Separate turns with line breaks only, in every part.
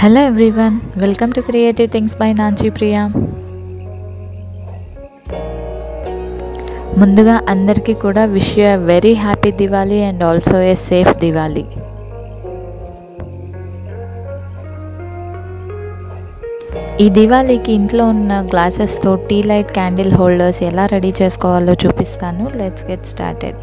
hello everyone welcome to creative things by నాంచి ప్రియా ముందుగా అందరికీ కూడా wish you very happy Diwali and also a safe Diwali ఈ దివాళీకి ఇంట్లో ఉన్న గ్లాసెస్తో టీ లైట్ క్యాండిల్ హోల్డర్స్ ఎలా రెడీ చేసుకోవాలో చూపిస్తాను లెట్స్ గెట్ స్టార్టెడ్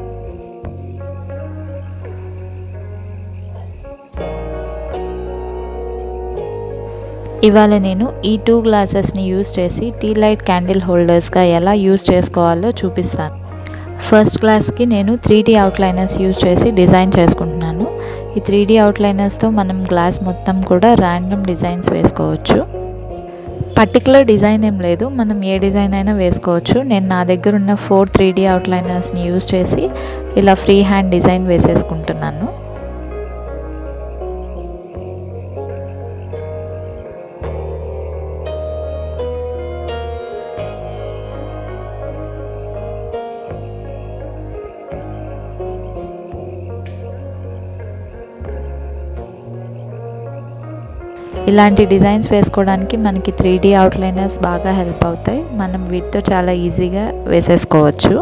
ఇవాళ నేను ఈ టూ గ్లాసెస్ని యూస్ చేసి టీ లైట్ క్యాండిల్ హోల్డర్స్గా ఎలా యూస్ చేసుకోవాలో చూపిస్తాను ఫస్ట్ గ్లాస్కి నేను త్రీ డీ అవుట్లైనర్స్ యూస్ చేసి డిజైన్ చేసుకుంటున్నాను ఈ త్రీ డీ అవుట్లైనర్స్తో మనం గ్లాస్ మొత్తం కూడా ర్యాండమ్ డిజైన్స్ వేసుకోవచ్చు పర్టికులర్ డిజైన్ ఏం లేదు మనం ఏ డిజైన్ అయినా వేసుకోవచ్చు నేను నా దగ్గర ఉన్న ఫోర్ త్రీ డీ అవుట్లైనర్స్ని యూస్ చేసి ఇలా ఫ్రీ హ్యాండ్ డిజైన్ వేసేసుకుంటున్నాను ఇలాంటి డిజైన్స్ వేసుకోవడానికి మనకి త్రీ డీ అవుట్లైనర్స్ బాగా హెల్ప్ అవుతాయి మనం వీటితో చాలా ఈజీగా వేసేసుకోవచ్చు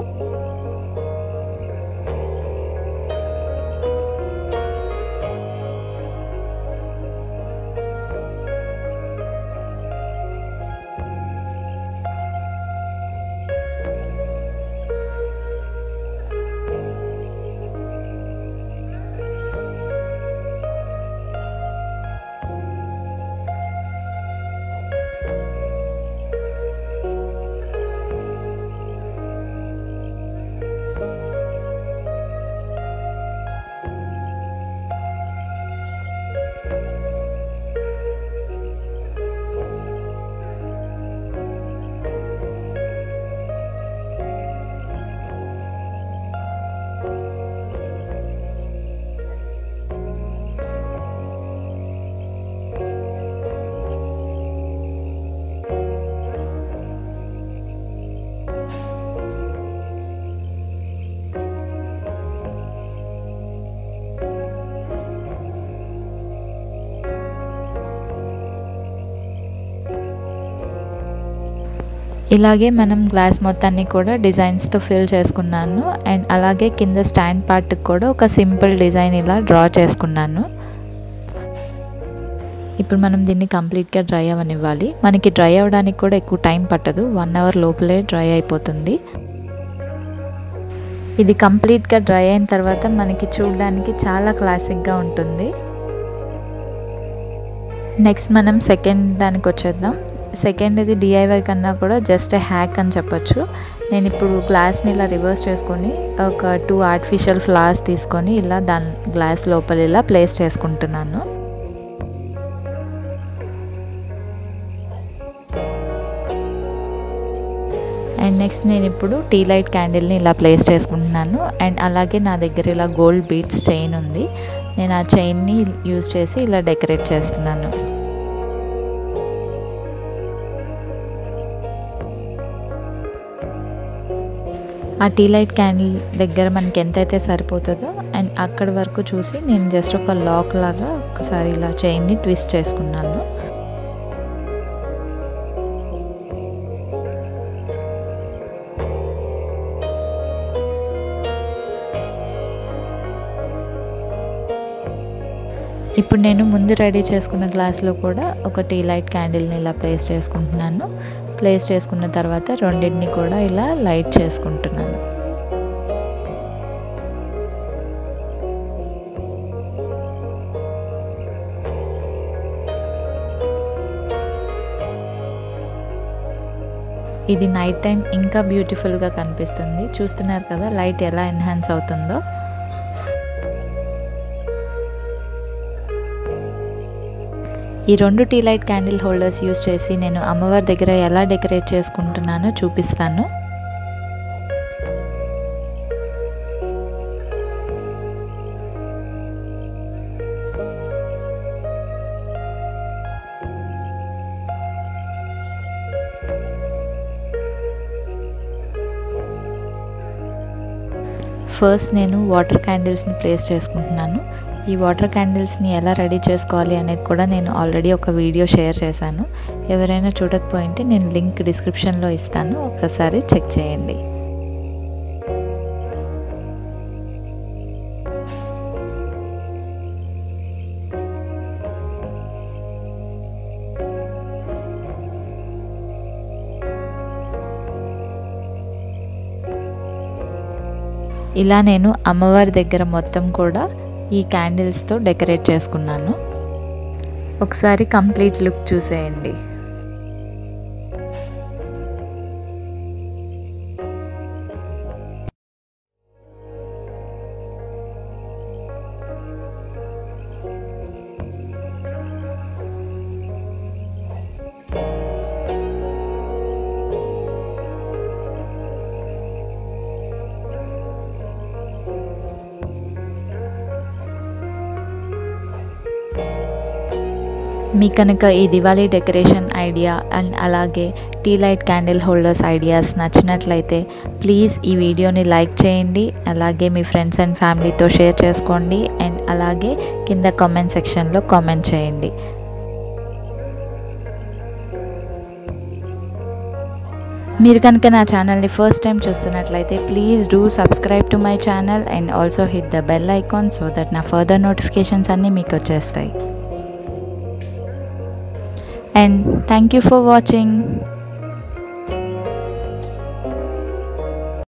ఇలాగే మనం గ్లాస్ మొత్తాన్ని కూడా డిజైన్స్తో ఫిల్ చేసుకున్నాను అండ్ అలాగే కింద స్టాండ్ పార్ట్కి కూడా ఒక సింపుల్ డిజైన్ ఇలా డ్రా చేసుకున్నాను ఇప్పుడు మనం దీన్ని కంప్లీట్గా డ్రై అవ్వనివ్వాలి మనకి డ్రై అవ్వడానికి కూడా ఎక్కువ టైం పట్టదు వన్ అవర్ లోపలే డ్రై అయిపోతుంది ఇది కంప్లీట్గా డ్రై అయిన తర్వాత మనకి చూడడానికి చాలా క్లాసిక్గా ఉంటుంది నెక్స్ట్ మనం సెకండ్ దానికి వచ్చేద్దాం సెకండ్ ఇది డిఐవై కన్నా కూడా జస్ట్ హ్యాక్ అని చెప్పొచ్చు నేను ఇప్పుడు గ్లాస్ని ఇలా రివర్స్ చేసుకొని ఒక టూ ఆర్టిఫిషియల్ ఫ్లవర్స్ తీసుకొని ఇలా దాని గ్లాస్ లోపల ఇలా ప్లేస్ చేసుకుంటున్నాను అండ్ నెక్స్ట్ నేను ఇప్పుడు టీ లైట్ క్యాండిల్ని ఇలా ప్లేస్ చేసుకుంటున్నాను అండ్ అలాగే నా దగ్గర ఇలా గోల్డ్ బీట్స్ చైన్ ఉంది నేను ఆ చైన్ని యూజ్ చేసి ఇలా డెకరేట్ చేస్తున్నాను ఆ టీ లైట్ క్యాండిల్ దగ్గర మనకి ఎంతైతే సరిపోతుందో అండ్ అక్కడి వరకు చూసి నేను జస్ట్ ఒక లాక్ లాగా ఒకసారి ఇలా చైన్ని ట్విస్ట్ చేసుకున్నాను ఇప్పుడు నేను ముందు రెడీ చేసుకున్న గ్లాస్లో కూడా ఒక టీ లైట్ క్యాండిల్ని ఇలా ప్లేస్ చేసుకుంటున్నాను ప్లేస్ చేసుకున్న తర్వాత రెండింటిని కూడా ఇలా లైట్ చేసుకుంటున్నాను ఇది నైట్ టైం ఇంకా బ్యూటిఫుల్గా కనిపిస్తుంది చూస్తున్నారు కదా లైట్ ఎలా ఎన్హాన్స్ అవుతుందో ఈ రెండు tea light candle holders use చేసి నేను అమ్మవారి దగ్గర ఎలా డెకరేట్ చేసుకుంటున్నానో చూపిస్తాను ఫస్ట్ నేను వాటర్ క్యాండిల్స్ని ప్లేస్ చేసుకుంటున్నాను ఈ వాటర్ క్యాండిల్స్ని ఎలా రెడీ చేసుకోవాలి అనేది కూడా నేను ఆల్రెడీ ఒక వీడియో షేర్ చేశాను ఎవరైనా చూడకపోయింటే నేను లింక్ డిస్క్రిప్షన్లో ఇస్తాను ఒకసారి చెక్ చేయండి ఇలా నేను అమ్మవారి దగ్గర మొత్తం కూడా ఈ క్యాండిల్స్తో డెకరేట్ చేసుకున్నాను ఒకసారి కంప్లీట్ లుక్ చూసేయండి మీ కనుక ఈ దివాళీ డెకరేషన్ ఐడియా అండ్ అలాగే tea light candle holders ideas నచ్చినట్లయితే ప్లీజ్ ఈ వీడియోని లైక్ చేయండి అలాగే మీ ఫ్రెండ్స్ అండ్ ఫ్యామిలీతో షేర్ చేసుకోండి అండ్ అలాగే కింద కామెంట్ సెక్షన్లో కామెంట్ చేయండి మీరు కనుక నా ఛానల్ని ఫస్ట్ టైం చూస్తున్నట్లయితే please do subscribe to my channel and also hit the bell icon so that నా ఫర్దర్ నోటిఫికేషన్స్ అన్నీ మీకు వచ్చేస్తాయి and thank you for watching